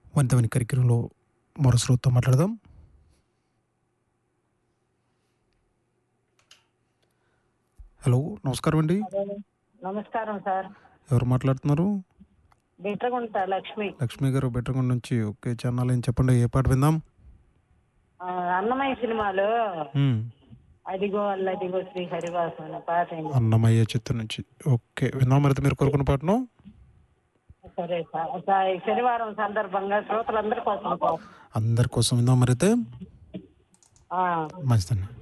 వంతమైన కార్యక్రమంలో మరో శ్రోతతో మాట్లాడదాం హలో నమస్కారం అండి నమస్కారం సార్ ఎవరు మాట్లాడుతున్నారు బిట్రగుంట లక్ష్మి లక్ష్మి గారు బెట్టరగొండ నుంచి ఓకే ఛానల్ ఏం చెప్పండి ఏ పాట విందాం ఆ, అన్నమయ్య సినిమాలో మ్మ్. అదిగో అల్లదిగో శ్రీ హరివాసం అనే పాట ఏంటి? అన్నమయ్య చిత్రం నుంచి ఓకే విందాం మరి మీరు కోరుకున్న పాటను సరే సార్ సార్, ఈ శనివారం సందర్భంగా శ్రోతలందరి కోసం సార్. అందరి కోసం విందాం మరి అయితే ఆ, మంచిదండి